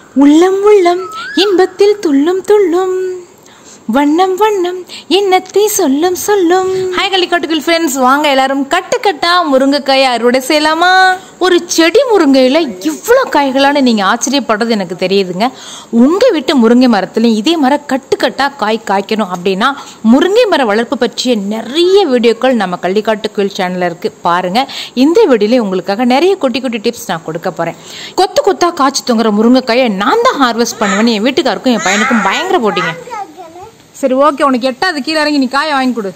உள்ளம் உள்ளம் இன்பத்தில் துள்ளும் துள்ளும் வண்ணம் வண்ணம் எண்ணத்தை சொல்லும் சொல்லும் ஹாய் கள்ளிக்காட்டுகள் ஃப்ரெண்ட்ஸ் வாங்க எல்லாரும் கட்டு கட்டா முருங்கைக்காயை அறுவடை செய்யலாமா ஒரு செடி முருங்கையில் இவ்வளோ காய்களான நீங்கள் ஆச்சரியப்படுறது எனக்கு தெரியுதுங்க உங்கள் வீட்டு முருங்கை மரத்துலையும் இதே மரம் கட்டு கட்டா காய் காய்க்கணும் அப்படின்னா முருங்கை மர வளர்ப்பு பற்றிய நிறைய வீடியோக்கள் நம்ம கள்ளிக்காட்டு குயில் சேனலில் இருக்குது பாருங்கள் இந்த வீடியோலேயே உங்களுக்காக நிறைய குட்டி குட்டி டிப்ஸ் நான் கொடுக்க போகிறேன் கொத்து கொத்தா காய்ச்சி தொங்குற முருங்கைக்காயை நான் தான் ஹார்வெஸ்ட் பண்ணுவேன்னு என் வீட்டுக்காருக்கும் என் பையனுக்கும் பயங்கர போட்டிங்க சரி ஓகே உனக்கு எட்டாவது கீழே இறங்கி நீ காயை வாங்கி கொடு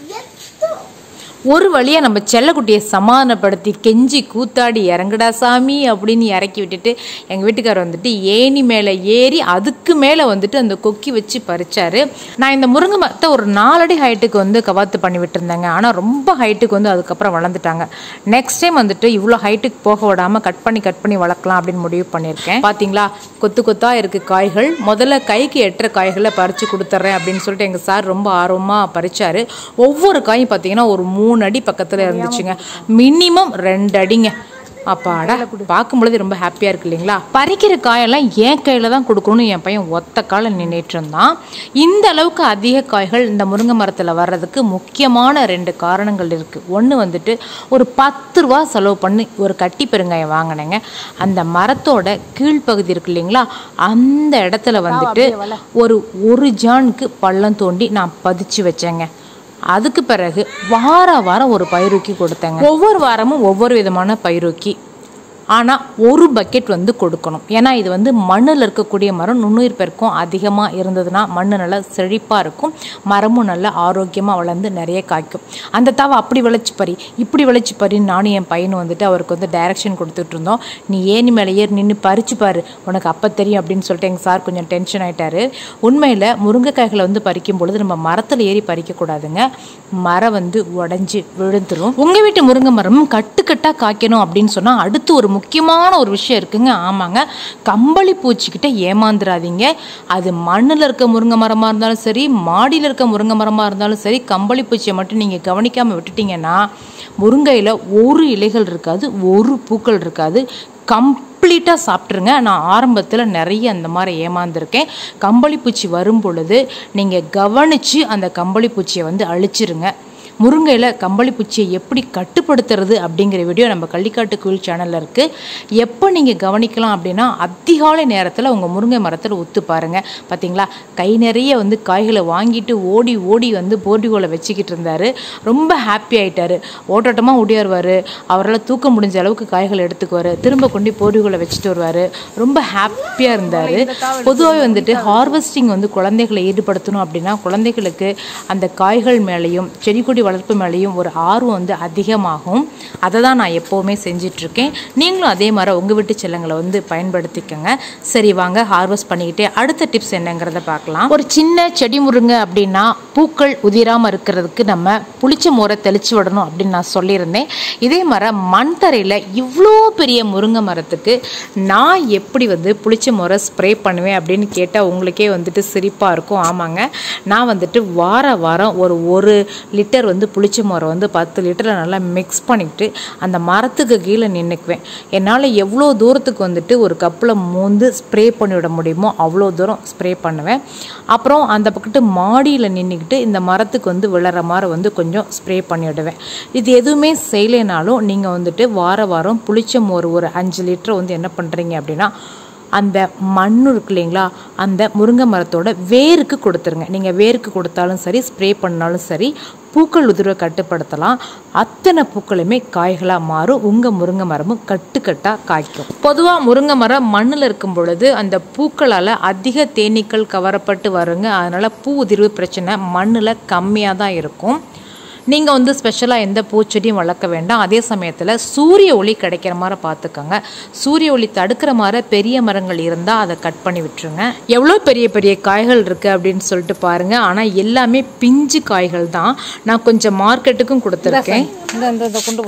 ஒரு வழியா நம்ம செல்லக்குட்டியை சமாதானப்படுத்தி கெஞ்சி கூத்தாடி இறங்குடா சாமி அப்படின்னு இறக்கி விட்டுட்டு எங்கள் வீட்டுக்காரர் வந்துட்டு ஏணி மேலே ஏறி அதுக்கு மேலே வந்துட்டு அந்த கொக்கி வச்சு பறிச்சாரு நான் இந்த முருங்கை மரத்தை ஒரு நாலடி ஹைட்டுக்கு வந்து கவாத்து பண்ணி விட்டுருந்தேங்க ஆனால் ரொம்ப ஹைட்டுக்கு வந்து அதுக்கப்புறம் வளர்ந்துட்டாங்க நெக்ஸ்ட் டைம் வந்துட்டு இவ்வளோ ஹைட்டுக்கு போக விடாமல் கட் பண்ணி கட் பண்ணி வளர்க்கலாம் அப்படின்னு முடிவு பண்ணியிருக்கேன் பார்த்தீங்களா கொத்து கொத்தா இருக்கு காய்கள் முதல்ல கைக்கு எட்டுற காய்களை பறித்து கொடுத்துட்றேன் அப்படின்னு சொல்லிட்டு எங்கள் சார் ரொம்ப ஆர்வமாக பறிச்சாரு ஒவ்வொரு காயும் பார்த்தீங்கன்னா ஒரு மூணு அடி பக்கத்தில் இருந்துச்சுங்க மினிமம் ரெண்டு அடிங்க அப்பாடா பார்க்கும் பொழுது ரொம்ப ஹாப்பியாக இருக்கு இல்லைங்களா பறிக்கிற காயெல்லாம் என் கையில் தான் கொடுக்கணும்னு என் பையன் ஒத்த கால நின்றுட்டு இருந்தான் இந்த அளவுக்கு அதிக காய்கள் இந்த முருங்கை மரத்தில் வர்றதுக்கு முக்கியமான ரெண்டு காரணங்கள் இருக்குது ஒன்று வந்துட்டு ஒரு பத்து ரூபா செலவு பண்ணி ஒரு கட்டி பெருங்காயம் வாங்கினேங்க அந்த மரத்தோட கீழ்ப்பகுதி இருக்கு இல்லைங்களா அந்த இடத்துல வந்துட்டு ஒரு ஒரு ஜானுக்கு பள்ளம் தோண்டி நான் பதிச்சு வச்சேங்க அதுக்கு பிறகு வார வாரம் ஒரு பயிரூக்கி கொடுத்தேங்க ஒவ்வொரு வாரமும் ஒவ்வொரு விதமான பயிரூக்கி ஆனால் ஒரு பக்கெட் வந்து கொடுக்கணும் ஏன்னா இது வந்து மண்ணில் இருக்கக்கூடிய மரம் நுண்ணுயிர் பெருக்கம் அதிகமாக இருந்ததுன்னா மண் நல்லா செழிப்பாக இருக்கும் மரமும் நல்லா ஆரோக்கியமாக வளர்ந்து நிறைய காய்க்கும் அந்த தாவை அப்படி விளைச்சி பறி இப்படி விளைச்சி பறின்னு நானும் என் பையனும் வந்துட்டு அவருக்கு வந்து டைரக்ஷன் கொடுத்துட்டு இருந்தோம் நீ ஏணி மேலே ஏறி நின்று பறிச்சு பாரு உனக்கு அப்போ தெரியும் அப்படின்னு சொல்லிட்டு எங்கள் சார் கொஞ்சம் டென்ஷன் ஆயிட்டாரு உண்மையில் முருங்கைக்காய்களை வந்து பறிக்கும் பொழுது நம்ம மரத்தில் ஏறி பறிக்கக்கூடாதுங்க மரம் வந்து உடஞ்சி விழுந்துரும் உங்கள் வீட்டு முருங்கை மரமும் கட்டுக்கட்டாக காய்க்கணும் அப்படின்னு சொன்னால் அடுத்து ஒரு முக்கியமான ஒரு விஷயம் இருக்குங்க ஆமாங்க கம்பளி பூச்சிக்கிட்ட ஏமாந்துடாதீங்க அது மண்ணில் இருக்க முருங்கை மரமாக இருந்தாலும் சரி மாடியில் இருக்க முருங்கை மரமாக இருந்தாலும் சரி கம்பளி பூச்சியை மட்டும் நீங்கள் கவனிக்காமல் விட்டுட்டீங்கன்னா முருங்கையில் ஒரு இலைகள் இருக்காது ஒரு பூக்கள் இருக்காது கம்ப்ளீட்டாக சாப்பிட்ருங்க நான் ஆரம்பத்தில் நிறைய அந்த மாதிரி ஏமாந்துருக்கேன் கம்பளி பூச்சி வரும் பொழுது நீங்கள் கவனித்து அந்த கம்பளி பூச்சியை வந்து அழிச்சிருங்க முருங்கையில் கம்பளி பூச்சியை எப்படி கட்டுப்படுத்துறது அப்படிங்கிற வீடியோ நம்ம கள்ளிக்காட்டு குயில் சேனலில் இருக்குது எப்போ நீங்கள் கவனிக்கலாம் அப்படின்னா அதிகாலை நேரத்தில் உங்கள் முருங்கை மரத்தில் ஒத்து பாருங்கள் பார்த்தீங்களா கை நிறைய வந்து காய்களை வாங்கிட்டு ஓடி ஓடி வந்து போர்டிகோலை வச்சுக்கிட்டு இருந்தார் ரொம்ப ஹாப்பி ஆயிட்டாரு ஓட்டோட்டமாக ஓடியாருவார் அவரால் தூக்க முடிஞ்ச அளவுக்கு காய்களை எடுத்துக்குவார் திரும்ப கொண்டு போர்டிகோலை வச்சுட்டு வருவார் ரொம்ப ஹாப்பியாக இருந்தார் பொதுவாகவே வந்துட்டு ஹார்வெஸ்டிங் வந்து குழந்தைகளை ஈடுபடுத்தணும் அப்படின்னா குழந்தைகளுக்கு அந்த காய்கள் மேலேயும் செடி கொடி வளர்ப்பு மேலேயும் ஒரு ஆர்வம் வந்து அதிகமாகும் அதை தான் நான் எப்போவுமே செஞ்சிட்ருக்கேன் நீங்களும் அதே மாதிரி உங்கள் வீட்டு செல்லங்களை வந்து பயன்படுத்திக்கோங்க சரி வாங்க ஹார்வெஸ்ட் பண்ணிக்கிட்டே அடுத்த டிப்ஸ் என்னங்கிறத பார்க்கலாம் ஒரு சின்ன செடி முருங்கை அப்படின்னா பூக்கள் உதிராமல் இருக்கிறதுக்கு நம்ம புளிச்ச மோரை தெளிச்சு விடணும் அப்படின்னு நான் சொல்லியிருந்தேன் இதே மாதிரி மண் தரையில் இவ்வளோ பெரிய முருங்கை மரத்துக்கு நான் எப்படி வந்து புளிச்ச மோரை ஸ்ப்ரே பண்ணுவேன் அப்படின்னு கேட்டால் உங்களுக்கே வந்துட்டு சிரிப்பாக இருக்கும் ஆமாங்க நான் வந்துட்டு வார வாரம் ஒரு ஒரு லிட்டர் வந்து புளிச்ச மரம் வந்து பத்து லிட்டரில் நல்லா மிக்ஸ் பண்ணிக்கிட்டு அந்த மரத்துக்கு கீழே நின்றுக்குவேன் என்னால் எவ்வளோ தூரத்துக்கு வந்துட்டு ஒரு கப்பில் மூந்து ஸ்ப்ரே பண்ணிவிட முடியுமோ அவ்வளோ தூரம் ஸ்ப்ரே பண்ணுவேன் அப்புறம் அந்த பக்கத்து மாடியில் நின்றுக்கிட்டு இந்த மரத்துக்கு வந்து விழற மாதிரி வந்து கொஞ்சம் ஸ்ப்ரே பண்ணிவிடுவேன் இது எதுவுமே செய்யலைனாலும் நீங்கள் வந்துட்டு வார வாரம் புளிச்ச மோர் ஒரு அஞ்சு லிட்டர் வந்து என்ன பண்ணுறீங்க அப்படின்னா அந்த மண் இருக்கு இல்லைங்களா அந்த முருங்கை மரத்தோட வேருக்கு கொடுத்துருங்க நீங்கள் வேருக்கு கொடுத்தாலும் சரி ஸ்ப்ரே பண்ணாலும் சரி பூக்கள் உதிர்வை கட்டுப்படுத்தலாம் அத்தனை பூக்களுமே காய்களாக மாறும் உங்கள் முருங்கை மரமும் கட்டுக்கட்டாக காய்க்கும் பொதுவாக முருங்கை மரம் மண்ணில் இருக்கும் பொழுது அந்த பூக்களால் அதிக தேனீக்கள் கவரப்பட்டு வருங்க அதனால் பூ உதிர்வு பிரச்சனை மண்ணில் கம்மியாக தான் இருக்கும் நீங்கள் வந்து ஸ்பெஷலாக எந்த பூச்செடியும் வளர்க்க வேண்டாம் அதே சமயத்தில் சூரிய ஒளி கிடைக்கிற மாதிரி பார்த்துக்கோங்க சூரிய ஒளி தடுக்கிற மாதிரி பெரிய மரங்கள் இருந்தால் அதை கட் பண்ணி விட்டுருங்க எவ்வளோ பெரிய பெரிய காய்கள் இருக்குது அப்படின்னு சொல்லிட்டு பாருங்கள் ஆனால் எல்லாமே பிஞ்சு காய்கள் தான் நான் கொஞ்சம் மார்க்கெட்டுக்கும் கொடுத்துருக்கேன் இந்த இந்த இந்த கொண்டு போ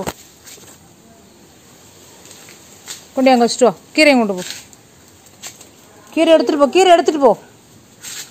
கொண்டு அங்கே வச்சுட்டு வா கீரையும் கொண்டு போ கீரை எடுத்துகிட்டு போ கீரை எடுத்துகிட்டு போ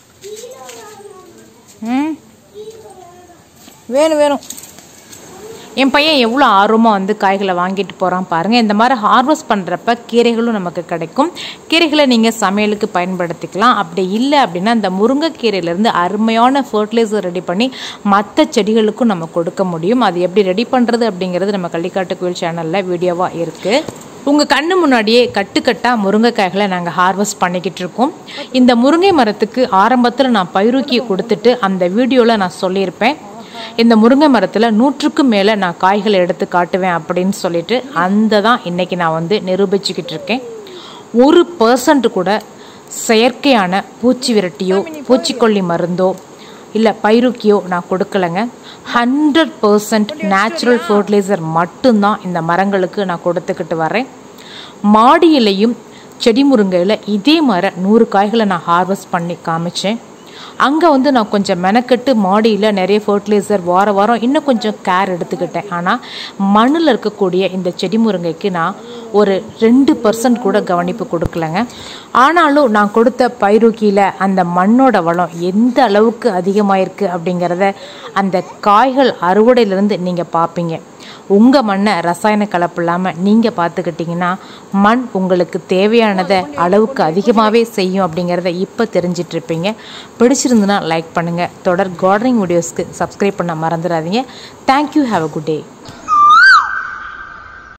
ம் வேணும் வேணும் என் பையன் எவ்வளோ ஆர்வமாக வந்து காய்களை வாங்கிட்டு போகிறான் பாருங்கள் இந்த மாதிரி ஹார்வெஸ்ட் பண்ணுறப்ப கீரைகளும் நமக்கு கிடைக்கும் கீரைகளை நீங்கள் சமையலுக்கு பயன்படுத்திக்கலாம் அப்படி இல்லை அப்படின்னா இந்த முருங்கைக்கீரையிலேருந்து அருமையான ஃபர்டிலைசர் ரெடி பண்ணி மற்ற செடிகளுக்கும் நம்ம கொடுக்க முடியும் அது எப்படி ரெடி பண்ணுறது அப்படிங்கிறது நம்ம கள்ளிக்காட்டு கோயில் சேனலில் வீடியோவாக இருக்குது உங்கள் கண்ணு முன்னாடியே கட்டுக்கட்டாக முருங்கைக்காய்களை நாங்கள் ஹார்வெஸ்ட் பண்ணிக்கிட்டு இருக்கோம் இந்த முருங்கை மரத்துக்கு ஆரம்பத்தில் நான் பயிரூக்கி கொடுத்துட்டு அந்த வீடியோவில் நான் சொல்லியிருப்பேன் இந்த முருங்கை மரத்தில் நூற்றுக்கும் மேலே நான் காய்களை எடுத்து காட்டுவேன் அப்படின்னு சொல்லிட்டு அந்த தான் இன்றைக்கி நான் வந்து நிரூபிச்சுக்கிட்டு இருக்கேன் ஒரு பர்சன்ட் கூட செயற்கையான பூச்சி விரட்டியோ பூச்சிக்கொல்லி மருந்தோ இல்லை பைருக்கியோ நான் கொடுக்கலங்க ஹண்ட்ரட் பர்சன்ட் நேச்சுரல் ஃபர்டிலைசர் மட்டும்தான் இந்த மரங்களுக்கு நான் கொடுத்துக்கிட்டு வரேன் மாடியிலையும் செடி முருங்கையில் இதே மாதிரி நூறு காய்களை நான் ஹார்வெஸ்ட் பண்ணி காமிச்சேன் அங்கே வந்து நான் கொஞ்சம் மெனக்கெட்டு மாடியில் நிறைய ஃபர்டிலைசர் வார வாரம் இன்னும் கொஞ்சம் கேர் எடுத்துக்கிட்டேன் ஆனால் மண்ணில் இருக்கக்கூடிய இந்த செடி முருங்கைக்கு நான் ஒரு ரெண்டு பர்சன்ட் கூட கவனிப்பு கொடுக்கலங்க ஆனாலும் நான் கொடுத்த பைருக்கியில் அந்த மண்ணோட வளம் எந்த அளவுக்கு அதிகமாயிருக்கு அப்படிங்கிறத அந்த காய்கள் அறுவடையிலேருந்து நீங்கள் பார்ப்பீங்க உங்கள் மண்ணை ரசாயன கலப்பு இல்லாமல் நீங்கள் பார்த்துக்கிட்டிங்கன்னா மண் உங்களுக்கு தேவையானதை அளவுக்கு அதிகமாகவே செய்யும் அப்படிங்கிறத இப்போ தெரிஞ்சிட்டு இருப்பீங்க பிடிச்சிருந்துன்னா லைக் பண்ணுங்கள் தொடர் கார்டனிங் வீடியோஸ்க்கு சப்ஸ்கிரைப் பண்ண மறந்துடாதீங்க thank you have a good day